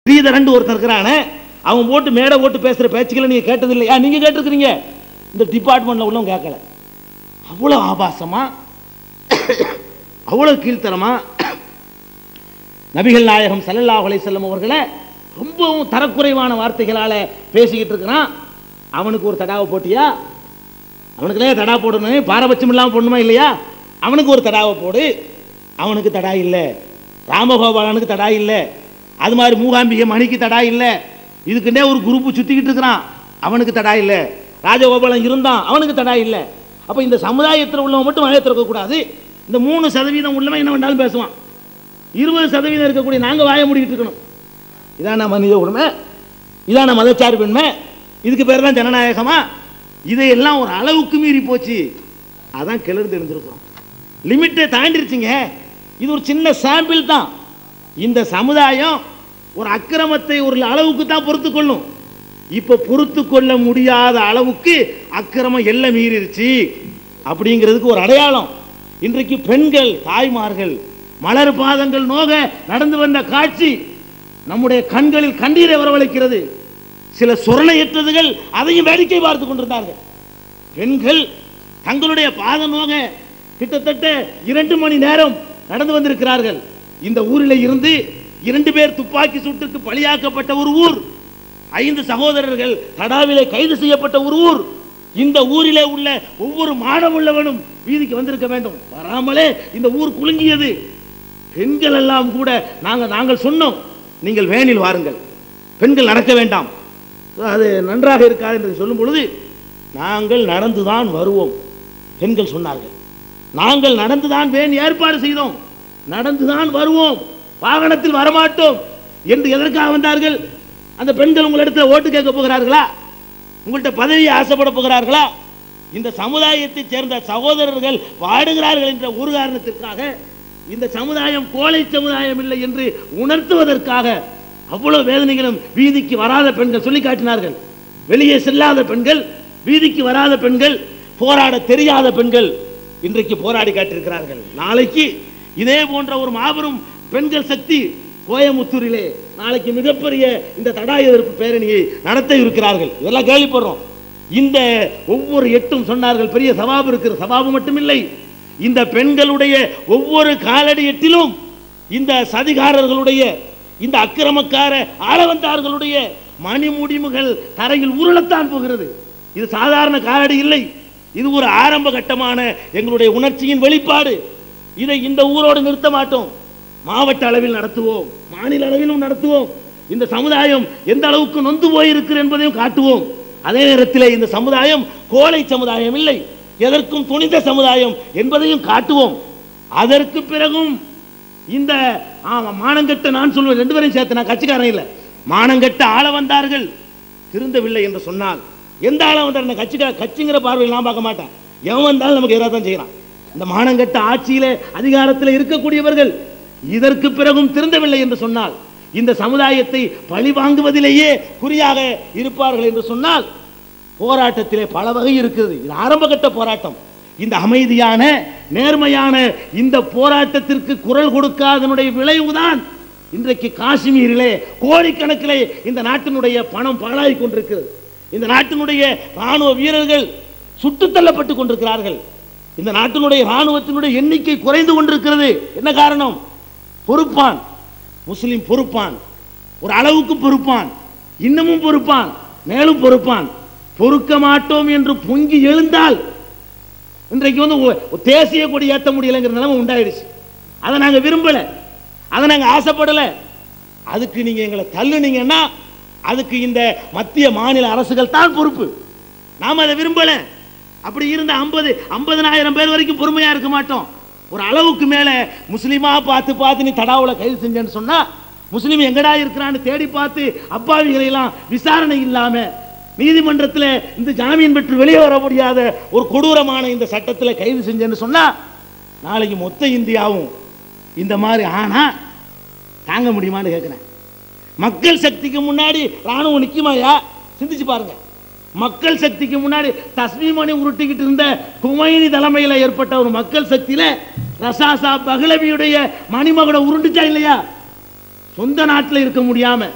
ஸ்ரீதரன் ஒருத்தன் இருக்கிறானே அவன் போட்டு மேடை போட்டு பேசுற பேச்சுக்களை நீங்க கேட்டது இல்லையா நீங்க கேட்டிருக்கிறீங்க இந்த டிபார்ட்மெண்ட்ல உள்ளவங்க கேட்கல அவ்வளவு ஆபாசமா அவ்வளவு கீழ்த்தரமா நபிகள் நாயகம் ஸல்லல்லாஹு அலைஹி வஸல்லம் அவர்களை ரொம்பவும் தரக்குறைவான வார்த்தைகளால பேசிக்கிட்டு இருக்கிறான் அவனுக்கு ஒரு தடாவை போட்டியா அவனுக்குள்ளே தடா போடணும் பாரபட்சம் இல்லாமல் போடணுமா இல்லையா அவனுக்கு ஒரு தடாவை போடு அவனுக்கு தடா இல்லை ராமகோபாலனுக்கு தடா இல்லை அது மாதிரி மூகாம்பிகை மணிக்கு தடா இல்லை இதுக்குன்னே ஒரு குரூப் சுற்றிக்கிட்டு இருக்கிறான் அவனுக்கு தடா இல்லை ராஜகோபாலன் இருந்தான் அவனுக்கு தடா இல்லை அப்போ இந்த சமுதாயத்தில் உள்ளவன் மட்டும் வாயை திறக்கக்கூடாது இந்த மூணு சதவீதம் உள்ளவன் என்ன வேண்டாலும் பேசுவான் இருபது சதவீதம் இருக்கக்கூடிய நாங்கள் வாயை மூடிக்கிட்டு இருக்கணும் இதான மனித உரிமை இதான மதச்சார்பின்மை இதுக்கு பேர் தான் ஜனநாயகமா இதையெல்லாம் ஒரு அளவுக்கு மீறி போச்சு அதான் கிளர்ந்து எழுந்திருக்கிறோம் லிமிட்டை தாண்டிருச்சுங்க இது ஒரு சின்ன சாம்பிள் தான் இந்த சமுதாயம் ஒரு அக்கிரமத்தை ஒரு அளவுக்கு தான் பொறுத்து கொள்ளும் இப்போ பொறுத்து கொள்ள முடியாத அளவுக்கு அக்கிரமம் எல்லாம் மீறிடுச்சு அப்படிங்கிறதுக்கு ஒரு அடையாளம் இன்றைக்கு பெண்கள் தாய்மார்கள் மலர் பாதங்கள் நோக நடந்து வந்த காட்சி நம்முடைய கண்களில் கண்ணீரை வரவழைக்கிறது சில சுரணையற்றதுகள் அதையும் வேடிக்கை பார்த்து கொண்டிருந்தார்கள் பெண்கள் தங்களுடைய பாத நோக கிட்டத்தட்ட இரண்டு மணி நேரம் நடந்து வந்திருக்கிறார்கள் இந்த ஊரில் இருந்து இரண்டு பேர் துப்பாக்கி சூட்டுக்கு பலியாக்கப்பட்ட ஒரு ஊர் ஐந்து சகோதரர்கள் தடாவிலே கைது செய்யப்பட்ட ஒரு ஊர் இந்த ஊரிலே உள்ள ஒவ்வொரு மாடமுள்ளவனும் வீதிக்கு வந்திருக்க வேண்டும் வராமலே இந்த ஊர் குலுங்கியது பெண்கள் எல்லாம் கூட நாங்கள் நாங்கள் சொன்னோம் நீங்கள் வேனில் வாருங்கள் பெண்கள் நடக்க வேண்டாம் அது நன்றாக இருக்காது என்று சொல்லும் பொழுது நாங்கள் நடந்துதான் வருவோம் பெண்கள் சொன்னார்கள் நாங்கள் நடந்துதான் வேன் ஏற்பாடு செய்தோம் நடந்துதான் வருவோம் வாகனத்தில் வரமாட்டோம் என்று எதற்காக வந்தார்கள் அந்த பெண்கள் உங்களிடத்தில் ஓட்டு கேட்க போகிறார்களா உங்கள்கிட்ட பதவியை ஆசைப்பட போகிறார்களா இந்த சமுதாயத்தைச் சேர்ந்த சகோதரர்கள் வாடுகிறார்கள் என்ற ஒரு காரணத்திற்காக இந்த சமுதாயம் கோழை சமுதாயம் இல்லை என்று உணர்த்துவதற்காக அவ்வளவு வேதனைகளும் வீதிக்கு வராத பெண்கள் சொல்லி காட்டினார்கள் வெளியே செல்லாத பெண்கள் வீதிக்கு வராத பெண்கள் போராட தெரியாத பெண்கள் இன்றைக்கு போராடி காட்டியிருக்கிறார்கள் நாளைக்கு இதே போன்ற ஒரு மாபெரும் பெண்கள் சக்தி கோயமுத்தூரிலே நாளைக்கு மிகப்பெரிய இந்த தடா எதிர்ப்பு பேரணியை நடத்த இருக்கிறார்கள் இதெல்லாம் கேள்விப்படுறோம் இந்த ஒவ்வொரு எட்டும் சொன்னார்கள் பெரிய சவாபு இருக்கிற சவாபு மட்டுமில்லை இந்த பெண்களுடைய ஒவ்வொரு காலடி எட்டிலும் இந்த சதிகாரர்களுடைய இந்த அக்கிரமக்கார ஆளவந்தார்களுடைய மணிமுடிமுகள் தரையில் உருளத்தான் போகிறது இது சாதாரண காலடி இல்லை இது ஒரு ஆரம்ப கட்டமான எங்களுடைய உணர்ச்சியின் வெளிப்பாடு இதை இந்த ஊரோடு நிறுத்த மாட்டோம் மாவட்ட அளவில் நடத்துவோம் மாநில அளவிலும் நடத்துவோம் இந்த சமுதாயம் எந்த அளவுக்கு நொந்து போயிருக்கு என்பதையும் காட்டுவோம் அதே நேரத்தில் இந்த சமுதாயம் கோழை சமுதாயம் இல்லை எதற்கும் துணிந்த சமுதாயம் என்பதையும் காட்டுவோம் அதற்கு பிறகும் இந்த ஆமா, மானங்கெட்ட நான் சொல்வேன் ரெண்டு பேரையும் சேர்த்து நான் கட்சிக்காரன் இல்லை மானங்கெட்ட ஆள வந்தார்கள் திருந்தவில்லை என்று சொன்னால் எந்த ஆள வந்தார் கட்சிக்கார கட்சிங்கிற பார்வையில் நான் பார்க்க மாட்டேன் எவன் வந்தாலும் நமக்கு எதிராக தான் செய்யறான் இந்த மானங்கெட்ட ஆட்சியிலே அதிகாரத்தில் இருக்கக்கூடியவர்கள் இதற்கு பிறகும் திருந்தவில்லை என்று சொன்னால் இந்த சமுதாயத்தை பழி வாங்குவதிலேயே குறியாக இருப்பார்கள் என்று சொன்னால் போராட்டத்திலே பல வகை இருக்குது இது ஆரம்பகட்ட போராட்டம் இந்த அமைதியான நேர்மையான இந்த போராட்டத்திற்கு குரல் கொடுக்காதனுடைய விளைவுதான் இன்றைக்கு காஷ்மீரிலே கோடிக்கணக்கிலே இந்த நாட்டினுடைய பணம் பாழாகி கொண்டிருக்கிறது இந்த நாட்டினுடைய ராணுவ வீரர்கள் சுட்டுத் தள்ளப்பட்டு கொண்டிருக்கிறார்கள் இந்த நாட்டினுடைய ராணுவத்தினுடைய எண்ணிக்கை குறைந்து கொண்டிருக்கிறது என்ன காரணம் பொறுப்பான் முஸ்லிம் பொறுப்பான் ஒரு அளவுக்கு பொறுப்பான் இன்னமும் பொறுப்பான் மேலும் பொறுப்பான் பொறுக்க மாட்டோம் என்று பொங்கி எழுந்தால் இன்றைக்கு வந்து ஒ- தேசிய கொடி ஏற்ற முடியலைங்கிற நிலைமை உண்டாயிடுச்சு அதை நாங்கள் விரும்பலை அதை நாங்கள் ஆசைப்படலை அதுக்கு நீங்கள் எங்களை தள்ளுனீங்கன்னா அதுக்கு இந்த மத்திய மாநில அரசுகள் தான் பொறுப்பு நாம் அதை விரும்பலை அப்படி இருந்த ஐம்பது ஐம்பதனாயிரம் பேர் வரைக்கும் பொறுமையாக இருக்க மாட்டோம் ஒரு அளவுக்கு மேலே முஸ்லீமா பார்த்து பார்த்து நீ தடாவில் கைது செஞ்சேன்னு சொன்னா முஸ்லீம் எங்கடா இருக்கிறான்னு தேடி பார்த்து அப்பாவிகளை எல்லாம் விசாரணை இல்லாமல் நீதிமன்றத்தில் இந்த ஜாமீன் பெற்று வெளியே வர முடியாத ஒரு கொடூரமான இந்த சட்டத்தில் கைது செஞ்சேன்னு சொன்னா நாளைக்கு மொத்த இந்தியாவும் இந்த மாதிரி ஆனா தாங்க முடியுமான்னு கேட்குறேன் மக்கள் சக்திக்கு முன்னாடி ராணுவம் நிற்குமாயா சிந்திச்சு பாருங்க மக்கள் சக்திக்கு முன்னாடி தஸ்மீமணி உருட்டிக்கிட்டு இருந்த குமைனி தலைமையில் ஏற்பட்ட ஒரு மக்கள் சக்தியில ரசாசா பகலவியுடைய மணிமகனை உருண்டுச்சா இல்லையா சொந்த நாட்டில் இருக்க முடியாம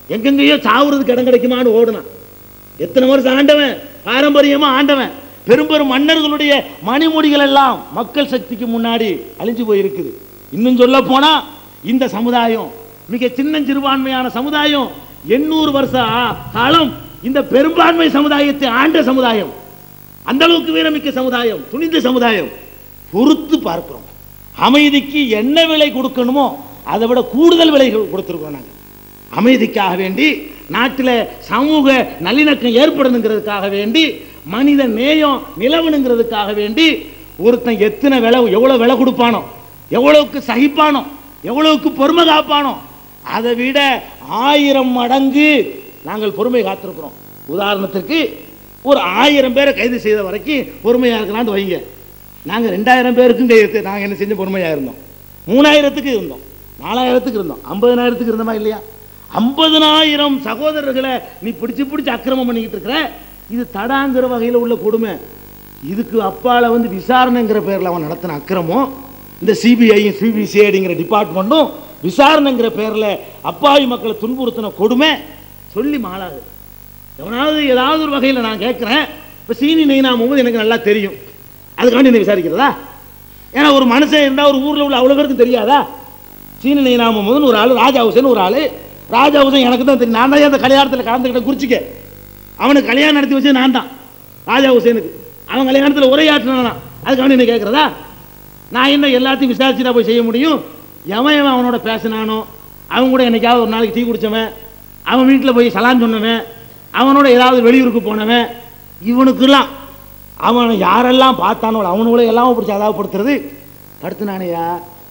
எங்கெங்கேயோ சாவுறதுக்கு இடம் கிடைக்குமான்னு ஓடுனான் எத்தனை வருஷம் ஆண்டவன் பாரம்பரியமா ஆண்டவன் பெரும் பெரும் மன்னர்களுடைய மணிமுடிகள் எல்லாம் மக்கள் சக்திக்கு முன்னாடி அழிஞ்சு போயிருக்குது இன்னும் சொல்ல போனா இந்த சமுதாயம் மிக சின்ன சிறுபான்மையான சமுதாயம் எண்ணூறு வருஷ ஆ- காலம் இந்த பெரும்பான்மை சமுதாயத்தை ஆண்ட சமுதாயம் அந்த அளவுக்கு வீரமிக்க சமுதாயம் துணிந்த சமுதாயம் பொறுத்து பார்க்கிறோம் அமைதிக்கு என்ன விலை கொடுக்கணுமோ அதை விட கூடுதல் விலை கொடுத்துருக்கோம் நாங்கள் அமைதிக்காக வேண்டி நாட்டில் சமூக நல்லிணக்கம் ஏற்படணுங்கிறதுக்காக வேண்டி மனித நேயம் நிலவணுங்கிறதுக்காக வேண்டி ஒருத்தன் எத்தனை விலை எவ்வளோ விலை கொடுப்பானோ எவ்வளவுக்கு சகிப்பானோ எவ்வளவுக்கு பொறுமை காப்பானோ அதை விட ஆயிரம் மடங்கு நாங்கள் பொறுமை காத்திருக்கிறோம் உதாரணத்திற்கு ஒரு ஆயிரம் பேரை கைது செய்த வரைக்கும் பொறுமையாக இருக்கலாம்னு வைங்க நாங்கள் ரெண்டாயிரம் பேருக்கும் கைது நாங்கள் என்ன செஞ்ச பொறுமையாக இருந்தோம் மூணாயிரத்துக்கு இருந்தோம் நாலாயிரத்துக்கு இருந்தோம் ஐம்பதனாயிரத்துக்கு இருந்தோமா இல்லையா ஐம்பதனாயிரம் சகோதரர்களை நீ பிடிச்சு பிடிச்சு அக்கிரமம் பண்ணிக்கிட்டு இருக்கிற இது தடாங்கிற வகையில் உள்ள கொடுமை இதுக்கு அப்பால வந்து விசாரணைங்கிற பேரில் அவன் நடத்தின அக்கிரமம் இந்த சிபிஐயும் சிபிசிஐடிங்கிற டிபார்ட்மெண்ட்டும் விசாரணைங்கிற பேரில் அப்பாவி மக்களை துன்புறுத்தின கொடுமை சொல்லி மாளாது எவனாவது ஏதாவது ஒரு வகையில் நான் கேட்குறேன் இப்போ சீனி நெய்னா முகமது எனக்கு நல்லா தெரியும் அதுக்காண்டி நீ விசாரிக்கிறதா ஏன்னா ஒரு மனுஷன் இருந்தால் ஒரு ஊரில் உள்ள அவ்வளோ பேருக்கு தெரியாதா சீனி நெய்னா முகமதுன்னு ஒரு ஆள் ராஜா ஹுசேன் ஒரு ஆள் ராஜா ஹுசேன் எனக்கு தான் தெரியும் நான் தான் அந்த கல்யாணத்தில் கலந்துக்கிட்ட குறிச்சிக்க அவனுக்கு கல்யாணம் நடத்தி வச்சது நான் தான் ராஜா ஹுசேனுக்கு அவன் கல்யாணத்தில் உரையாற்றினான் அதுக்காண்டி நீ கேட்குறதா நான் என்ன எல்லாத்தையும் விசாரிச்சு தான் போய் செய்ய முடியும் எவன் எவன் அவனோட பேசினானோ அவன் கூட என்னைக்காவது ஒரு நாளைக்கு டீ குடிச்சவன் அவன் வீட்டில் போய் சலான் சொன்னவன் அவனோட ஏதாவது வெளியூருக்கு போனவன் இவனுக்கெல்லாம் அவனை யாரெல்லாம் பார்த்தானோ அவனோட எல்லாம் பிடிச்சி அதாவப்படுத்துறது படுத்துனானையா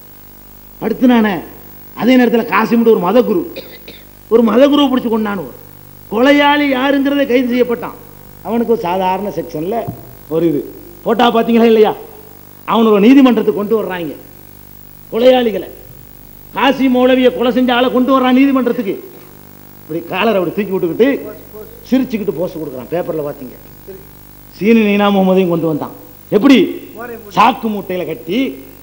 படுத்துனானே அதே நேரத்தில் காசிமுட்டு ஒரு மதகுரு ஒரு மதகுருவை பிடிச்சி கொண்டானு கொலையாளி யாருங்கிறத கைது செய்யப்பட்டான் அவனுக்கு ஒரு சாதாரண செக்ஷனில் ஒரு இது போட்டா பார்த்தீங்களா இல்லையா அவன் ஒரு நீதிமன்றத்துக்கு கொண்டு வர்றாங்க கொலையாளிகளை காசி மௌலவியை கொலை செஞ்ச ஆளை கொண்டு வர்றான் நீதிமன்றத்துக்கு இப்படி காலரை அப்படி தூக்கி விட்டுக்கிட்டு சிரிச்சுக்கிட்டு போஸ்ட் கொடுக்குறான் பேப்பரில் பார்த்தீங்க சீனி நீனா முகமதையும் கொண்டு வந்தான் எப்படி சாக்கு மூட்டையில் கட்டி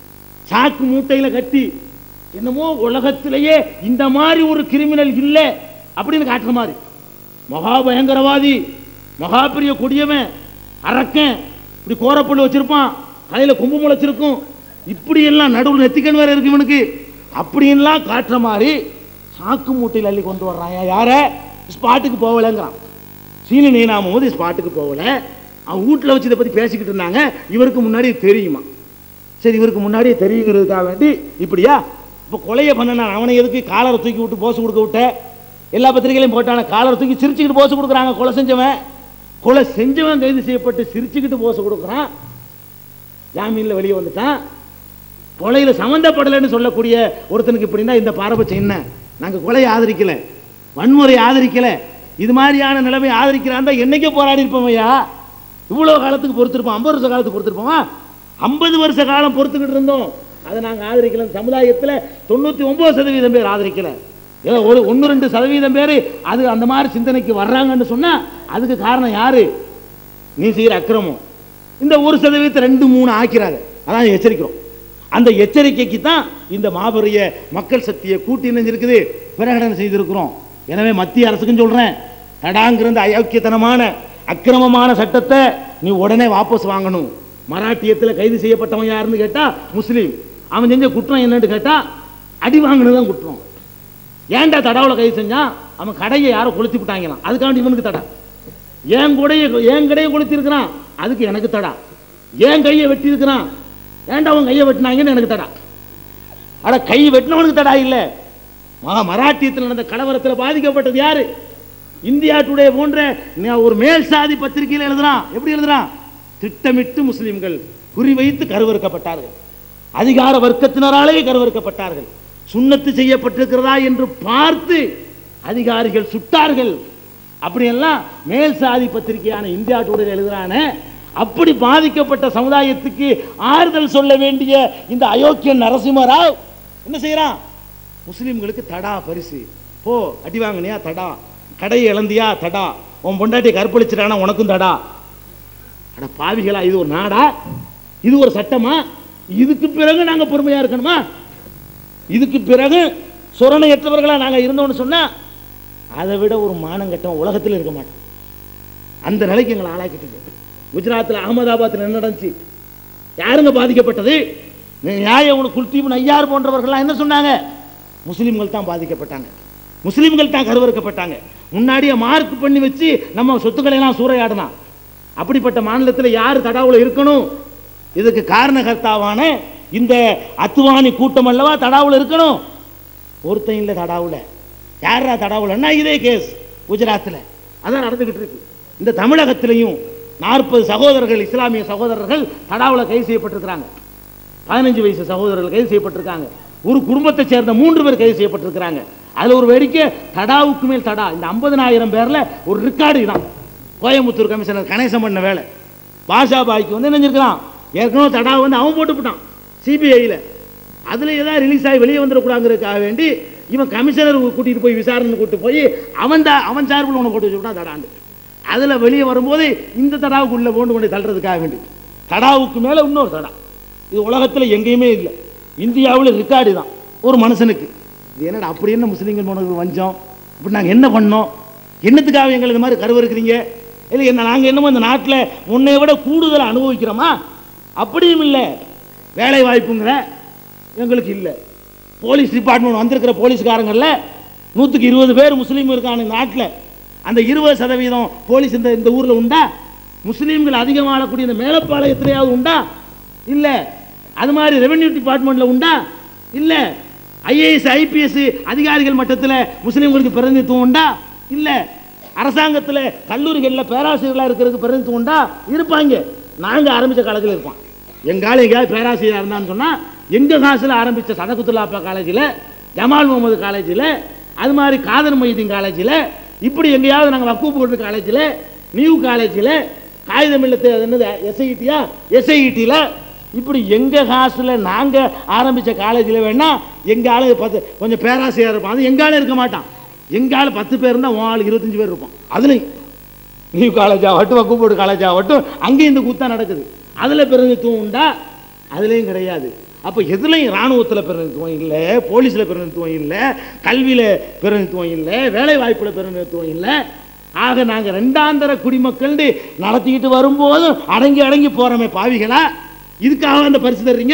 சாக்கு மூட்டையில் கட்டி என்னமோ உலகத்திலேயே இந்த மாதிரி ஒரு கிரிமினல் இல்லை அப்படின்னு காட்டுற மாதிரி மகா பயங்கரவாதி மகா பெரிய கொடியவன் அரக்கன் இப்படி கோரப்புள்ள வச்சிருப்பான் கையில் கும்பு முளைச்சிருக்கும் இப்படி எல்லாம் நடுவில் நெத்திக்கன் வேற இருக்கு இவனுக்கு அப்படின்லாம் காட்டுற மாதிரி சாக்கு மூட்டையில் அள்ளி கொண்டு வர்றான் யார ஸ்பாட்டுக்கு போகலைங்கிறான் சீனி நீனாம போது ஸ்பாட்டுக்கு போகல அவன் வீட்டில் வச்சு இதை பற்றி பேசிக்கிட்டு இருந்தாங்க இவருக்கு முன்னாடி தெரியுமா சரி இவருக்கு முன்னாடியே தெரியுங்கிறதுக்காக வேண்டி இப்படியா இப்போ கொலையை பண்ணனா அவனை எதுக்கு காலரை தூக்கி விட்டு போஸ் கொடுக்க விட்ட எல்லா பத்திரிகையிலையும் போட்டான காலரை தூக்கி சிரிச்சுக்கிட்டு போஸ் கொடுக்குறாங்க கொலை செஞ்சவன் கொலை செஞ்சவன் கைது செய்யப்பட்டு சிரிச்சுக்கிட்டு போஸ் கொடுக்குறான் ஜாமீனில் வெளியே வந்துட்டான் கொலையில் சம்மந்தப்படலைன்னு சொல்லக்கூடிய ஒருத்தனுக்கு இப்படின்னா இந்த பாரபட்சம் என்ன நாங்கள் கொலையை ஆதரிக்கல வன்முறை ஆதரிக்கல இது மாதிரியான நிலைமை ஆதரிக்கிறான் என்னைக்கே போராடி இருப்போம் ஐயா இவ்வளோ காலத்துக்கு பொறுத்திருப்போம் ஐம்பது வருஷ காலத்துக்கு பொறுத்திருப்போமா ஐம்பது வருஷ காலம் பொறுத்துக்கிட்டு இருந்தோம் அதை நாங்கள் ஆதரிக்கல சமுதாயத்தில் தொண்ணூற்றி ஒன்பது சதவீதம் பேர் ஆதரிக்கல ஏதோ ஒரு ஒன்று ரெண்டு சதவீதம் பேர் அது அந்த மாதிரி சிந்தனைக்கு வர்றாங்கன்னு சொன்னால் அதுக்கு காரணம் யாரு நீ செய்கிற அக்கிரமம் இந்த ஒரு சதவீதத்தை ரெண்டு மூணு ஆக்கிறாங்க அதான் எச்சரிக்கிறோம் அந்த எச்சரிக்கைக்கு தான் இந்த மாபெரிய மக்கள் சக்தியை கூட்டி இணைஞ்சிருக்குது பிரகடனம் செய்திருக்கிறோம் எனவே மத்திய அரசுக்கும் சொல்றேன் தடாங்கிற இந்த அயோக்கியத்தனமான அக்கிரமமான சட்டத்தை நீ உடனே வாபஸ் வாங்கணும் மராட்டியத்தில் கைது செய்யப்பட்டவன் யாருன்னு கேட்டா முஸ்லீம் அவன் செஞ்ச குற்றம் என்னன்னு கேட்டா அடி வாங்கினதான் குற்றம் ஏன்டா தடாவில் கைது செஞ்சான் அவன் கடையை யாரோ கொளுத்தி விட்டாங்களாம் அதுக்காண்டி இவனுக்கு தடா என் கூடைய என் கடையை கொளுத்தி இருக்கிறான் அதுக்கு எனக்கு தடா ஏன் கையை வெட்டி இருக்கிறான் ஏன்டா அவன் கையை வெட்டினாங்கன்னு எனக்கு தடா அட கை வெட்டினவனுக்கு தடா இல்லை மகா மராட்டியத்தில் நடந்த கலவரத்தில் பாதிக்கப்பட்டது யாரு இந்தியா டுடே போன்ற ந- ஒரு மேல் சாதி பத்திரிகையில் எழுதுறான் எப்படி எழுதுறான் திட்டமிட்டு முஸ்லிம்கள் குறிவைத்து கருவறுக்கப்பட்டார்கள் அதிகார வர்க்கத்தினராலே கருவறுக்கப்பட்டார்கள் சுண்ணத்து செய்யப்பட்டிருக்கிறதா என்று பார்த்து அதிகாரிகள் சுட்டார்கள் அப்படியெல்லாம் மேல் சாதி பத்திரிகையான இந்தியா டுடே எழுதுறான அப்படி பாதிக்கப்பட்ட சமுதாயத்துக்கு ஆறுதல் சொல்ல வேண்டிய இந்த அயோக்கியன் நரசிம்மராவ் என்ன செய்யறான் முஸ்லிம்களுக்கு தடா பரிசு போ அடி வாங்கினியா தடா கடையை இழந்தியா தடா உன் பொண்டாட்டி கற்பழிச்சிட்டானா உனக்கும் தடா அட பாவிகளா இது ஒரு நாடா இது ஒரு சட்டமா இதுக்கு பிறகு நாங்க பொறுமையா இருக்கணுமா இதுக்கு பிறகு சுரணையற்றவர்களா நாங்க இருந்தோம்னு சொன்னா அதை விட ஒரு மானங்கட்டம் உலகத்தில் இருக்க மாட்டான் அந்த நிலைக்கு எங்களை ஆளாக்கிட்டீங்க குஜராத்தில் அகமதாபாத்தில் என்ன நடந்துச்சு யாருங்க பாதிக்கப்பட்டது நியாய உனக்கு குல்தீப் நையார் போன்றவர்கள்லாம் என்ன சொன்னாங்க முஸ்லீம்கள் தான் பாதிக்கப்பட்டாங்க முஸ்லீம்கள் தான் கருவறுக்கப்பட்டாங்க முன்னாடியே மார்க் பண்ணி வச்சு நம்ம சொத்துக்களை எல்லாம் சூறையாடினான் அப்படிப்பட்ட மாநிலத்தில் யார் தடாவுல இருக்கணும் இதுக்கு காரணகர்த்தாவான இந்த அத்துவானி கூட்டம் அல்லவா தடாவுல இருக்கணும் ஒருத்தன் இல்லை தடாவுல யாரா தடாவுலன்னா இதே கேஸ் குஜராத்தில் அதான் நடந்துகிட்டு இருக்கு இந்த தமிழகத்திலையும் நாற்பது சகோதரர்கள் இஸ்லாமிய சகோதரர்கள் தடாவுல கைது செய்யப்பட்டிருக்கிறாங்க பதினஞ்சு வயசு சகோதரர்கள் கைது செய்யப்பட்டிருக்காங்க ஒரு குடும்பத்தை சேர்ந்த மூன்று பேர் கைது செய்யப்பட்டிருக்கிறாங்க அதுல ஒரு வேடிக்கை தடாவுக்கு மேல் தடா இந்த ஐம்பதனாயிரம் பேர்ல ஒரு ரெக்கார்டு தான் கோயம்புத்தூர் கமிஷனர் கணேசன் பண்ண வேலை பாஷா பாய்க்கு வந்து என்ன செஞ்சிருக்கிறான் ஏற்கனவே தடா வந்து அவன் போட்டுவிட்டான் சிபிஐயில் அதில் ஏதாவது ரிலீஸ் ஆகி வெளியே வந்துடக்கூடாங்கிறதுக்காக வேண்டி இவன் கமிஷனர் கூட்டிகிட்டு போய் விசாரணை கூட்டிட்டு போய் அவன் தான் அவன் சார்பில் உன்னை போட்டு வச்சுவிட்டான் தடாண்டு அதில் வெளியே வரும்போது இந்த தடாவுக்கு உள்ளே போண்டு கொண்டு தள்ளுறதுக்காக வேண்டி தடாவுக்கு மேலே இன்னொரு தடா இது உலகத்தில் எங்கேயுமே இல்லை இந்தியாவில் ரெக்கார்டு தான் ஒரு மனுஷனுக்கு இது என்னடா அப்படி என்ன முஸ்லீம்கள் போனது வஞ்சம் இப்படி நாங்கள் என்ன பண்ணோம் என்னத்துக்காக எங்களுக்கு இந்த மாதிரி கருவறுக்கிறீங்க இல்லை என்ன நாங்கள் என்னமோ இந்த நாட்டில் முன்னை விட கூடுதலாக அனுபவிக்கிறோமா அப்படியும் இல்லை வேலை வாய்ப்புங்கிற எங்களுக்கு இல்லை போலீஸ் டிபார்ட்மெண்ட் வந்திருக்கிற போலீஸ்காரங்கள்ல நூற்றுக்கு இருபது பேர் முஸ்லீம் இருக்காங்க இந்த நாட்டில் அந்த இருபது சதவீதம் போலீஸ் இந்த இந்த ஊரில் உண்டா முஸ்லீம்கள் அதிகம் வாழக்கூடிய இந்த மேலப்பாளையத்திலேயாவது உண்டா இல்லை அது மாதிரி ரெவென்யூ டிபார்ட்மெண்ட்டில் உண்டா இல்லை ஐஏஎஸ் ஐபிஎஸ் அதிகாரிகள் மட்டத்தில் முஸ்லீம்களுக்கு பிரதிநிதித்துவம் உண்டா இல்லை அரசாங்கத்தில் கல்லூரிகளில் பேராசிரியர்களாக இருக்கிறதுக்கு பிரதிநிதித்துவம் உண்டா இருப்பாங்க நாங்கள் ஆரம்பித்த காலத்தில் இருப்போம் எங்கால எங்கேயாவது பேராசிரியராக இருந்தான்னு சொன்னால் எங்கள் காசில் ஆரம்பித்த சதகுத்துல்லாப்பா காலேஜில் ஜமால் முகமது காலேஜில் அது மாதிரி காதர் மொய்தீன் காலேஜில் இப்படி எங்கேயாவது நாங்கள் வக்கூப் போட்டு காலேஜில் நியூ காலேஜில் காகிதம் இல்லத்து அது என்னது எஸ்ஐடியா எஸ்ஐடியில் இப்படி எங்கள் காசில் நாங்கள் ஆரம்பித்த காலேஜில் வேணா எங்கள் ஆளு பத்து கொஞ்சம் பேராசிரியர் இருப்பான் அது எங்கள் ஆளு இருக்க மாட்டான் எங்கள் ஆளு பத்து பேர் இருந்தால் உன் ஆள் இருபத்தஞ்சு பேர் இருப்பான் அதுலேயும் நியூ காலேஜ் ஆகட்டும் வக்குப்போடு காலேஜ் ஆகட்டும் அங்கேயும் இந்த கூத்தா நடக்குது அதில் பிரதிநிதித்துவம் உண்டா அதுலேயும் கிடையாது அப்போ எதுலையும் இராணுவத்தில் பிரதிநிதித்துவம் இல்லை போலீஸில் பிரதிநிதித்துவம் இல்லை கல்வியில் பிரதிநிதித்துவம் இல்லை வேலை வாய்ப்பில் பிரதிநிதித்துவம் இல்லை ஆக நாங்கள் ரெண்டாந்தர குடிமக்கள்னு நடத்திக்கிட்டு வரும்போதும் அடங்கி அடங்கி போகிறோமே பாவிகளா இதுக்காக அந்த பரிசு தர்றீங்க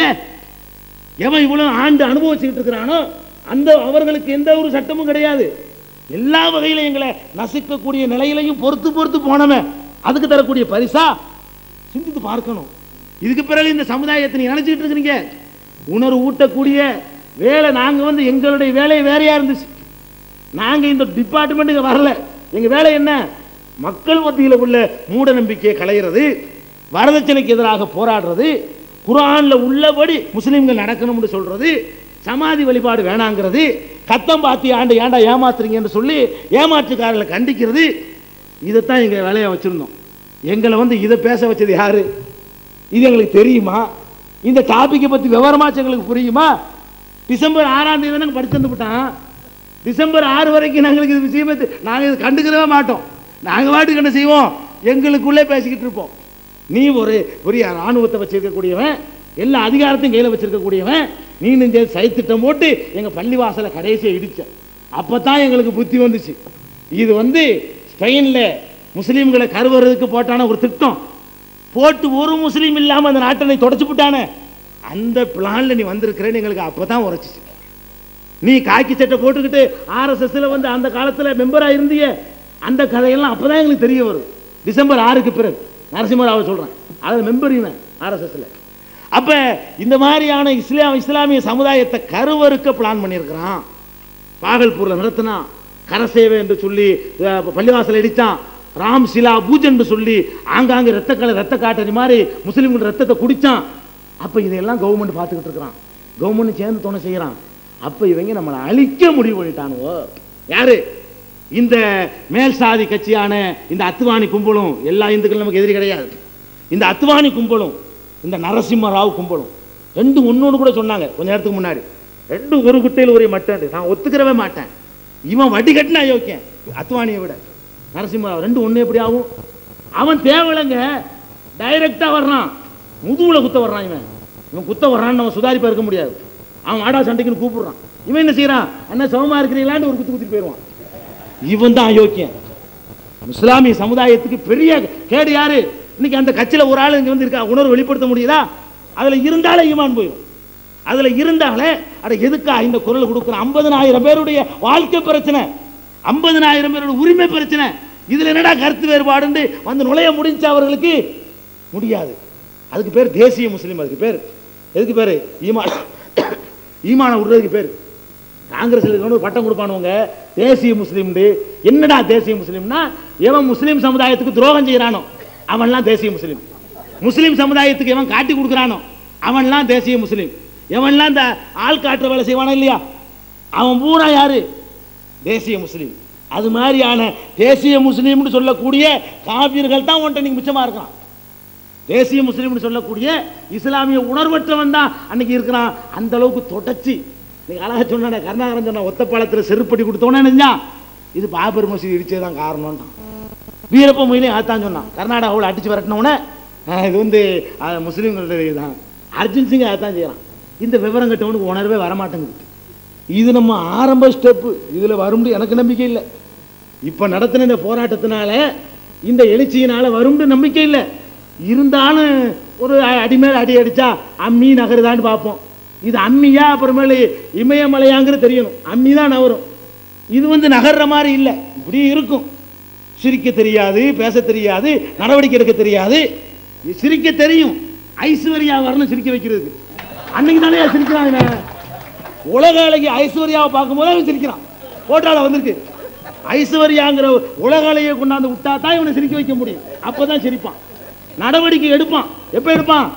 எவன் இவ்வளோ ஆண்டு அனுபவிச்சுக்கிட்டு இருக்கிறானோ அந்த அவர்களுக்கு எந்த ஒரு சட்டமும் கிடையாது எல்லா வகையிலும் எங்களை நசுக்கக்கூடிய நிலையிலையும் பொறுத்து பொறுத்து போனவன் அதுக்கு தரக்கூடிய பரிசா சிந்தித்து பார்க்கணும் இதுக்கு பிறகு இந்த சமுதாயத்தை நீங்க நினைச்சுக்கிட்டு இருக்கிறீங்க உணர்வு ஊட்டக்கூடிய வேலை நாங்க வந்து எங்களுடைய வேலை வேறையா இருந்துச்சு நாங்க இந்த டிபார்ட்மெண்ட்டுக்கு வரல எங்க வேலை என்ன மக்கள் மத்தியில் உள்ள மூட நம்பிக்கையை களையிறது வரதட்சணைக்கு எதிராக போராடுறது குரான்ல உள்ளபடி முஸ்லீம்கள் நடக்கணும்னு சொல்றது சமாதி வழிபாடு வேணாங்கிறது கத்தம் பாத்தி ஆண்டு ஏன்டா ஏமாத்துறீங்கன்னு சொல்லி ஏமாற்றுக்காரர்களை கண்டிக்கிறது இதைத்தான் எங்க வேலையை வச்சிருந்தோம் எங்களை வந்து இதை பேச வச்சது யாரு இது எங்களுக்கு தெரியுமா இந்த டாபிக்கை பத்தி விவரமாச்சு எங்களுக்கு புரியுமா டிசம்பர் ஆறாம் தேதி நாங்கள் படிச்சு வந்துவிட்டான் டிசம்பர் ஆறு வரைக்கும் நாங்களுக்கு இது விஷயமே தெ- நாங்க இது கண்டுக்கவே மாட்டோம் நாங்க பாட்டுக்கு என்ன செய்வோம் எங்களுக்குள்ளே பேசிக்கிட்டு இருப்போம் நீ ஒரு பெரிய ராணுவத்தை வச்சிருக்கக்கூடியவன் எல்லா அதிகாரத்தையும் கையில் வச்சிருக்கக்கூடியவன் நீ நெஞ்ச சைத்திட்டம் போட்டு எங்க பள்ளிவாசலை கடைசியை இடிச்ச அப்பதான் எங்களுக்கு புத்தி வந்துச்சு இது வந்து ஸ்பெயின்ல முஸ்லீம்களை கருவறதுக்கு போட்டான ஒரு திட்டம் போட்டு ஒரு முஸ்லீம் இல்லாம அந்த நாட்டை நீ தொடச்சு விட்டானே அந்த பிளான்ல நீ வந்திருக்கிறேன்னு எங்களுக்கு அப்பதான் உரைச்சிச்சு நீ காக்கி சட்டை போட்டுக்கிட்டு ஆர்எஸ்எஸ்ல வந்து அந்த காலத்துல மெம்பரா இருந்தியே அந்த கதையெல்லாம் அப்பதான் எங்களுக்கு தெரிய வரும் டிசம்பர் ஆறுக்கு பிறகு நரசிம்மராவை சொல்றேன் அதில் மெம்பர் இவன் ஆர்எஸ்எஸ்ல அப்ப இந்த மாதிரியான இஸ்லாம் இஸ்லாமிய சமுதாயத்தை கருவறுக்க பிளான் பண்ணியிருக்கிறான் பாகல்பூர்ல நடத்தினான் கரசேவை என்று சொல்லி அஹ், பள்ளிவாசல் இடித்தான் ராம் சிலா பூஜ் என்று சொல்லி ஆங்காங்கே ரத்தக்களை ரத்த காட்டறி மாதிரி முஸ்லீம்கள் ரத்தத்தை குடிச்சான் அப்ப இதையெல்லாம் கவர்மெண்ட் பார்த்துக்கிட்டு இருக்கிறான் கவர்மெண்ட் சேர்ந்து துணை செய்யறான் அப்ப இவங்க நம்மளை அழிக்க முடிவு பண்ணிட்டானுவோ யாரு இந்த மேல் சாதி கட்சியான இந்த அத்துவானி கும்பலும் எல்லா இந்துக்களும் நமக்கு எதிரி கிடையாது இந்த அத்துவானி கும்பலும் இந்த நரசிம்ம ராவ் கும்பலும் ரெண்டும் ஒன்னொன்று கூட சொன்னாங்க கொஞ்ச நேரத்துக்கு முன்னாடி ரெண்டும் ஒரு குட்டையில் ஒரே மட்டன் நான் ஒத்துக்கிறவே மாட்டேன் இவன் வட்டி கட்டினா யோக்கியன் அத்வானியை விட நரசிம்ம ராவ் ரெண்டும் ஒன்று எப்படி ஆகும் அவன் தேவையில்லைங்க டைரக்டா வர்றான் முதுகுல குத்த வர்றான் இவன் இவன் குத்த வர்றான்னு நம்ம சுதாரிப்பா இருக்க முடியாது அவன் ஆடா சண்டைக்குன்னு கூப்பிடுறான் இவன் என்ன செய்யறான் அண்ணா சமமா இருக்கிறீங்களான்னு ஒரு குத்து குத்திட்டு போயிடுவான் இவன் தான் அயோக்கியன் இஸ்லாமிய சமுதாயத்துக்கு பெரிய கேடு யாரு இன்னைக்கு அந்த கட்சியில ஒரு ஆள் இங்க வந்து இருக்கா உணர்வு வெளிப்படுத்த முடியுதா அதுல இருந்தாலே ஈமான் போயிடும் அதுல இருந்தாலே அட எதுக்கா இந்த குரல் கொடுக்குற ஐம்பதனாயிரம் பேருடைய வாழ்க்கை பிரச்சனை ஐம்பதனாயிரம் பேரோட உரிமை பிரச்சனை இதுல என்னடா கருத்து வேறுபாடுன்னு வந்து நுழைய முடிஞ்ச அவர்களுக்கு முடியாது அதுக்கு பேர் தேசிய முஸ்லீம் அதுக்கு பேர் எதுக்கு பேர் ஈமான் ஈமான விடுறதுக்கு பேர் காங்கிரஸ் ஒரு பட்டம் கொடுப்பானுங்க தேசிய முஸ்லீம்னு என்னடா தேசிய முஸ்லீம்னா எவன் முஸ்லீம் சமுதாயத்துக்கு துரோகம் செய்யறானோ அவன்லாம் தேசிய முஸ்லீம் முஸ்லீம் சமுதாயத்துக்கு எவன் காட்டி கொடுக்குறானோ அவன்லாம் தேசிய முஸ்லீம் எவன்லாம் இந்த ஆள் காட்டுற வேலை செய்வானோ இல்லையா அவன் பூரா யாரு தேசிய முஸ்லீம் அது மாதிரியான தேசிய முஸ்லீம்னு சொல்லக்கூடிய காவியர்கள் தான் உன்ட்ட நீங்க மிச்சமா இருக்கான் தேசிய முஸ்லீம்னு சொல்லக்கூடிய இஸ்லாமிய உணர்வற்றவன் தான் அன்னைக்கு இருக்கிறான் அந்த அளவுக்கு தொடச்சி நீ அழகா சொன்ன கருணாகரன் சொன்ன ஒத்தப்பாலத்தில் செருப்படி கொடுத்தோன்னே நினைஞ்சா இது பாபர் மசூதி இடிச்சே தான் காரணம்ட்டான் வீரப்ப மொயிலையும் அதான் சொன்னான் கர்நாடகாவில் அடிச்சு விரட்டினவுடனே அஹ், இது வந்து அஹ், முஸ்லீம்களுடைய தான் அர்ஜுன் சிங் அதான் செய்யறான் இந்த விவரம் கட்டவனுக்கு உணர்வே வரமாட்டேங்குது இது நம்ம ஆரம்ப ஸ்டெப்பு இதில் வரும்னு எனக்கு நம்பிக்கை இல்லை இப்போ நடத்தின இந்த போராட்டத்தினால இந்த எழுச்சியினால வரும்னு நம்பிக்கை இல்லை இருந்தாலும் ஒரு அ- அடி மேல அடி அடிச்சா அம்மி நகருதான்னு பார்ப்போம் இது அம்மியா அப்புறமேலு இமயமலையாங்கிறது தெரியணும் அம்மி தான் நகரும் இது வந்து நகர்ற மாதிரி இல்லை இப்படி இருக்கும் சிரிக்க தெரியாது பேச தெரியாது நடவடிக்கை எடுக்க தெரியாது சிரிக்க தெரியும் ஐஸ்வர்யா வரணும் சிரிக்க வைக்கிறதுக்கு அன்னைக்கு தானே சிரிக்கிறான் இவன். உலக அழகி ஐஸ்வர்யாவை பார்க்கும்போது அவன் சிரிக்கிறான் போட்டால வந்திருக்கு ஐஸ்வர்யாங்கிற உலக அழகியை கொண்டாந்து விட்டா தான் இவனை சிரிக்க வைக்க முடியும் அப்பதான் சிரிப்பான் நடவடிக்கை எடுப்பான் எப்ப எடுப்பான்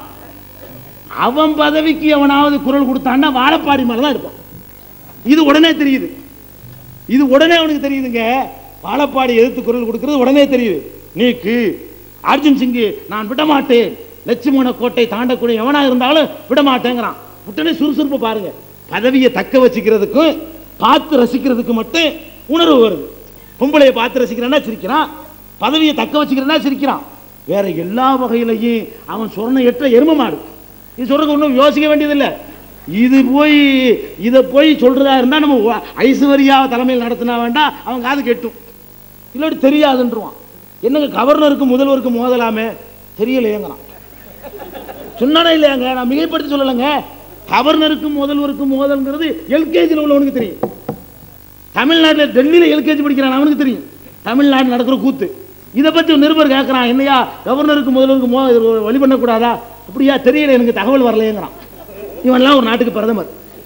அவன் பதவிக்கு எவனாவது குரல் கொடுத்தான்னா வாழப்பாடி மேல தான் எடுப்பான் இது உடனே தெரியுது இது உடனே அவனுக்கு தெரியுதுங்க வாழப்பாடி எதிர்த்து குரல் கொடுக்கிறது உடனே தெரியுது நீக்கு அர்ஜுன் சிங்கு நான் விட மாட்டேன் லட்சுமண கோட்டை தாண்டக்கூடிய எவனா இருந்தாலும் விட மாட்டேங்கிறான் உடனே சுறுசுறுப்பு பாருங்க பதவியை தக்க வச்சுக்கிறதுக்கும் பார்த்து ரசிக்கிறதுக்கு மட்டும் உணர்வு வருது பொம்பளையை பார்த்து ரசிக்கிறான்னா சிரிக்கிறான் பதவியை தக்க வச்சுக்கிறேன்னா சிரிக்கிறான் வேற எல்லா வகையிலையும் அவன் சொன்ன எட்ட எரும மாடு இது சொல்றது ஒன்றும் யோசிக்க வேண்டியதில்லை இது போய் இதை போய் சொல்றதா இருந்தா நம்ம வ- ஐஸ்வர்யா தலைமையில் நடத்தினா வேண்டாம் அவன் காது கெட்டும் இல்லாட்டி தெரியாதுன்றுவான் என்னங்க கவர்னருக்கு முதல்வருக்கு மோதலாமே தெரியலையேங்கிறான் சொன்னானே இல்லையாங்க நான் மிகைப்படுத்தி சொல்லலைங்க கவர்னருக்கும் முதல்வருக்கும் மோதல்ங்கிறது எல்கேஜியில் உள்ளவனுக்கு தெரியும் தமிழ்நாட்டில் டெல்லியில் எல்கேஜி படிக்கிறான் அவனுக்கு தெரியும் தமிழ்நாட்டில் நடக்கிற கூத்து இதை பற்றி ஒரு நிருபர் கேட்குறான் என்னையா கவர்னருக்கு முதல்வருக்கு மோ வழி பண்ணக்கூடாதா அப்படியா தெரியல எனக்கு தகவல் வரலையேங்கிறான் இவன்லாம் ஒரு நாட்டுக்கு பிரதமர்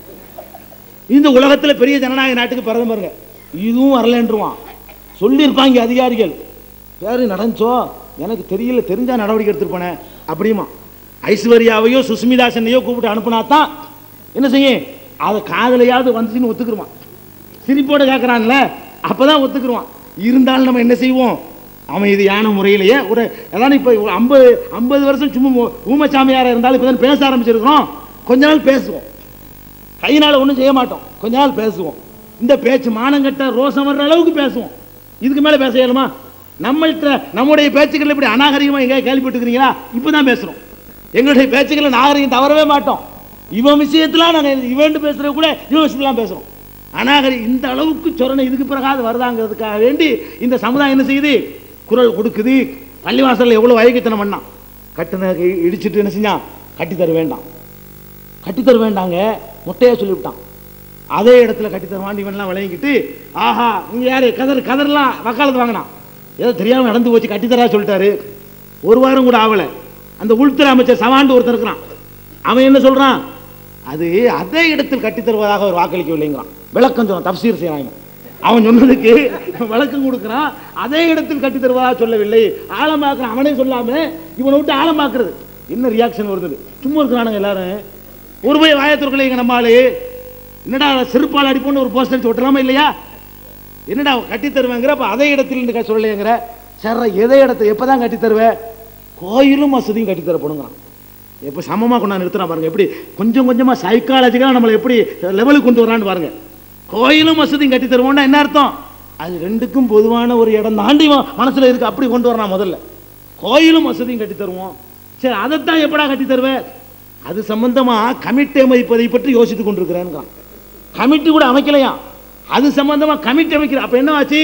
இந்த உலகத்தில் பெரிய ஜனநாயக நாட்டுக்கு பிரதமருங்க இதுவும் வரலன்றுவான் சொல்லியிருப்பாங்க அதிகாரிகள் பேரு நடந்துச்சோ எனக்கு தெரியல தெரிஞ்சா நடவடிக்கை எடுத்திருப்பானே அப்படியுமா ஐஸ்வர்யாவையோ சுஸ்மிதா சென்னையோ கூப்பிட்டு அனுப்புனா தான் என்ன செய்யும் அதை காதலையாவது வந்துச்சுன்னு ஒத்துக்குருவான் சிரிப்போட கேட்குறான்ல அப்பதான் ஒத்துக்குருவான் இருந்தாலும் நம்ம என்ன செய்வோம் அவன் இது யான முறையிலேயே ஒரு அதான் இப்போ ஐம்பது ஐம்பது வருஷம் சும்மா ஊ- ஊமச்சாமியாரா இருந்தாலும் இப்போ தான் பேச ஆரம்பிச்சிருக்கிறோம் கொஞ்ச நாள் பேசுவோம் கையினால ஒன்றும் செய்ய மாட்டோம் கொஞ்ச நாள் பேசுவோம் இந்த பேச்சு மானங்கட்ட ரோசம் வர்ற அளவுக்கு பேசுவோம் இதுக்கு மேலே பேச இயலுமா நம்மள்கிட்ட நம்முடைய பேச்சுக்கள் இப்படி அநாகரிகமாக எங்கே கேள்விப்பட்டுக்கிறீங்களா இப்போ தான் பேசுகிறோம் எங்களுடைய பேச்சுக்களை நாகரிகம் தவறவே மாட்டோம் இவன் விஷயத்துல நாங்கள் இவன் பேசுறது கூட இவன் விஷயத்துலாம் பேசுகிறோம் அநாகரி இந்த அளவுக்கு சொரணை இதுக்கு பிறகாது வருதாங்கிறதுக்காக வேண்டி இந்த சமுதாயம் என்ன செய்யுது குரல் கொடுக்குது பள்ளிவாசலில் எவ்வளோ வயக்கத்தனம் பண்ணான் கட்டுன இடிச்சிட்டு என்ன செஞ்சான் கட்டி தர வேண்டாம் கட்டித்தர வேண்டாங்க முட்டையா சொல்லிவிட்டான் அதே இடத்துல கட்டித்தருவான் இவன்லாம் விளங்கிக்கிட்டு ஆஹா இங்க யாரு கதர் கதர்லாம் வக்காலத்து வாங்கினான் ஏதோ தெரியாம நடந்து போச்சு கட்டித்தரா சொல்லிட்டாரு ஒரு வாரம் கூட ஆகல அந்த உள்துறை அமைச்சர் சவாண்டு ஒருத்தர் இருக்கிறான் அவன் என்ன சொல்றான் அது அதே இடத்தில் கட்டித்தருவதாக ஒரு வாக்களிக்கவில்லைங்கிறான் விளக்கம் சொன்னான் தப்சீர் செய்யறாங்க அவன் சொன்னதுக்கு இவன் விளக்கம் கொடுக்குறான் அதே இடத்தில் கட்டி தருவதாக சொல்லவில்லை ஆழமாக்குறான் அவனே சொல்லாம இவனை விட்டு ஆழமாக்குறது என்ன ரியாக்ஷன் வருது சும்மா இருக்கிறானுங்க எல்லாரும் ஒரு போய் வாயத்திற்குள்ள எங்க நம்ம ஆளு என்னடா செருப்பால் அடிப்போன்னு ஒரு போஸ்டர் அடிச்சு ஒட்டலாமா இல்லையா என்னடா கட்டி தருவேங்கிற அப்ப அதே இடத்தில் இருந்து சொல்லலையங்கிற சரி எதை இடத்த எப்பதான் கட்டி தருவேன் கோயிலும் மசூதியும் கட்டி தரப்படுங்கிறான் எப்போ சமமாக கொண்டாந்து நிறுத்துறான் பாருங்க எப்படி கொஞ்சம் கொஞ்சமாக சைக்காலஜிக்கலாக நம்மளை எப்படி லெவலுக்கு கொண்டு வரான்னு பாருங்க கோயிலும் மசூதியும் கட்டி தருவோம்னா என்ன அர்த்தம் அது ரெண்டுக்கும் பொதுவான ஒரு இடம் தாண்டி இவன் மனசுல இருக்கு அப்படி கொண்டு வரான் முதல்ல கோயிலும் மசூதியும் கட்டி தருவோம் சரி அதைத்தான் எப்படா கட்டி தருவேன் அது சம்பந்தமா கமிட்டி அமைப்பதை பற்றி யோசித்துக் கொண்டிருக்கிறேன் கமிட்டி கூட அமைக்கலையா அது சம்பந்தமா கமிட்டி அமைக்கிற அப்ப என்ன ஆச்சு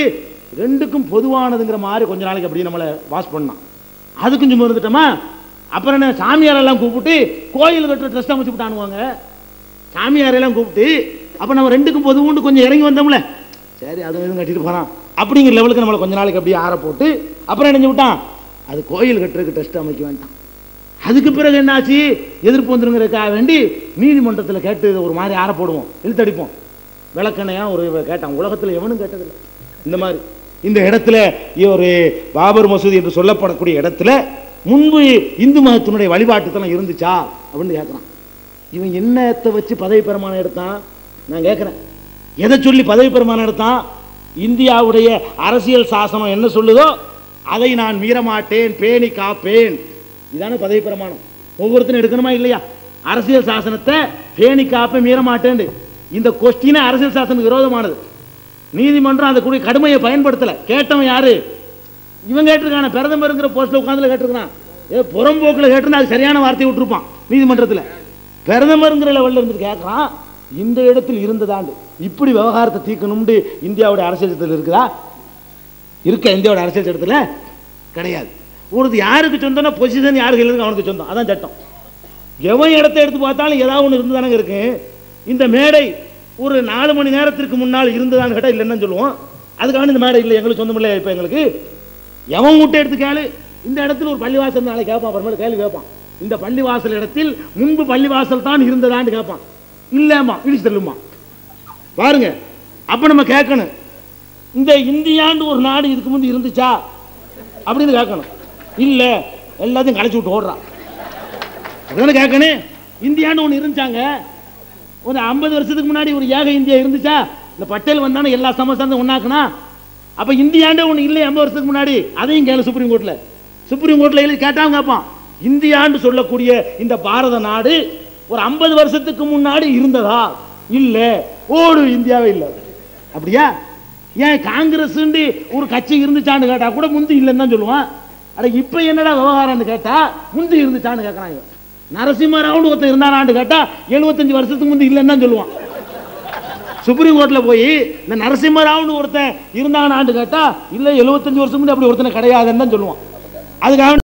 ரெண்டுக்கும் பொதுவானதுங்கிற மாதிரி கொஞ்ச நாளைக்கு அப்படியே நம்மளை வாஷ் பண்ணான் அதுக்கும் சும்மா இருந்துட்டோமா அப்புறம் என்ன சாமியாரெல்லாம் கூப்பிட்டு கோயில் கட்டுற ட்ரெஸ் அமைச்சு விட்டானுவாங்க சாமியாரெல்லாம் கூப்பிட்டு அப்போ நம்ம ரெண்டுக்கும் பொதுவுண்டு கொஞ்சம் இறங்கி வந்தோம்ல சரி அது எதுவும் கட்டிட்டு போகிறான் அப்படிங்கிற லெவலுக்கு நம்மளை கொஞ்ச நாளைக்கு அப்படியே ஆற போட்டு அப்புறம் என்ன செஞ்சு விட்டான் அது கோயில் கட்டுறதுக்கு டெஸ்ட் அமைக்க வேண்டாம் அதுக்கு பிறகு என்னாச்சு எதிர்ப்பு வந்துருங்கிறதுக்காக வேண்டி நீதிமன்றத்தில் கேட்டு இதை ஒரு மாதிரி ஆற போடுவோம் இழுத்தடிப்போம் விளக்கணையா ஒரு இவ கேட்டான் உலகத்தில் எவனும் கேட்டதில்லை இந்த மாதிரி இந்த இடத்துல ஒரு பாபர் மசூதி என்று சொல்லப்படக்கூடிய இடத்துல முன்பு இந்து மதத்தினுடைய வழிபாட்டுத்தலம் இருந்துச்சா அப்படின்னு கேட்குறான் இவன் என்னத்தை வச்சு பதவி பிரமாணம் எடுத்தான் நான் கேட்குறேன் எதை சொல்லி பதவி பிரமாணம் எடுத்தான் இந்தியாவுடைய அரசியல் சாசனம் என்ன சொல்லுதோ அதை நான் மீறமாட்டேன் பேணி காப்பேன் இதானே பதவி பிரமாணம் ஒவ்வொருத்தரும் எடுக்கணுமா இல்லையா அரசியல் சாசனத்தை பேணி காப்பேன் மீறமாட்டேன் இந்த கொஸ்டினே அரசியல் சாசனத்துக்கு விரோதமானது நீதிமன்றம் அதை கூடிய கடுமையை பயன்படுத்தலை கேட்டவன் யாரு இவன் கேட்டிருக்கான பிரதமருங்கிற போஸ்ட்ல உட்காந்துல கேட்டிருக்கான் ஏ புறம்போக்கில் கேட்டிருந்தா அது சரியான வார்த்தையை விட்டுருப்பான் நீதிமன்றத்தில் பிரதமருங்கிற லெவலில் இருந்து கேட்குறான் இந்த இடத்தில் இருந்ததாண்டு இப்படி விவகாரத்தை தீர்க்கணும்னு இந்தியாவுடைய அரசியல் சட்டத்தில் இருக்குதா இருக்க இந்தியாவோட அரசியல் சட்டத்தில் கிடையாது ஒரு யாருக்கு சொந்தம்னா பொசிஷன் யாருக்கு இருக்கு அவனுக்கு சொந்தம் அதான் சட்டம் எவன் இடத்த எடுத்து பார்த்தாலும் ஏதாவது ஒன்று இருந்து தானே இருக்கு இந்த மேடை ஒரு நாலு மணி நேரத்திற்கு முன்னால் இருந்ததான்னு கேட்டால் இல்லைன்னு சொல்லுவோம் அதுக்காக இந்த மேடை இல்லை எங்களுக்கு சொந்தம் இல்லை இப்போ எங்களுக்கு எவன் விட்டு எடுத்து கேளு இந்த இடத்துல ஒரு பள்ளிவாசல் நாளை கேட்பான் அப்புறமேல கேள்வி கேட்பான் இந்த பள்ளிவாசல் இடத்தில் முன்பு பள்ளிவாசல் தான் இருந்ததான்னு கேட்பான் இல்லைம்மா இடிச்சு தள்ளுமா பாருங்க அப்ப நம்ம கேட்கணும் இந்த இந்தியாண்டு ஒரு நாடு இதுக்கு முந்தி இருந்துச்சா அப்படின்னு கேட்கணும் இல்ல எல்லாத்தையும் கலைச்சு விட்டு ஓடுறான் அப்படிதானே கேட்கணும் இந்தியான்னு ஒன்று இருந்துச்சாங்க ஒரு ஐம்பது வருஷத்துக்கு முன்னாடி ஒரு ஏக இந்தியா இருந்துச்சா இந்த பட்டேல் வந்தானே எல்லா சமஸ்தானத்தையும் ஒன்னாக்குனா அப்ப இந்தியாண்டே ஒன்று இல்லை ஐம்பது வருஷத்துக்கு முன்னாடி அதையும் கேளு சுப்ரீம் கோர்ட்ல சுப்ரீம் கோர்ட்ல எழுதி கேட்டாங்க கேட்பான் இந்தியான்னு சொல்லக்கூடிய இந்த பாரத நாடு ஒரு ஐம்பது வருஷத்துக்கு முன்னாடி இருந்ததா இல்ல ஓடு இந்தியாவே இல்லை அப்படியா ஏன் காங்கிரஸ் ஒரு கட்சி இருந்துச்சான்னு கேட்டா கூட முந்தி இல்லைன்னு தான் சொல்லுவான் அட இப்ப என்னடா விவகாரம்னு கேட்டா முந்தி இருந்துச்சான்னு கேட்கறாங்க நரசிம்மராவ்னு ஒருத்தன் இருந்தானான்னு கேட்டா எழுபத்தஞ்சு வருஷத்துக்கு முந்தி இல்லைன்னு தான் சொல்லுவான் சுப்ரீம் கோர்ட்ல போய் இந்த நரசிம்மராவ்னு ஒருத்தன் இருந்தானான்னு கேட்டா இல்ல எழுபத்தஞ்சு வருஷம் முன்னாடி அப்படி ஒருத்தனை கிடையாதுன்னு தான் சொல்லுவான் அதுக்காக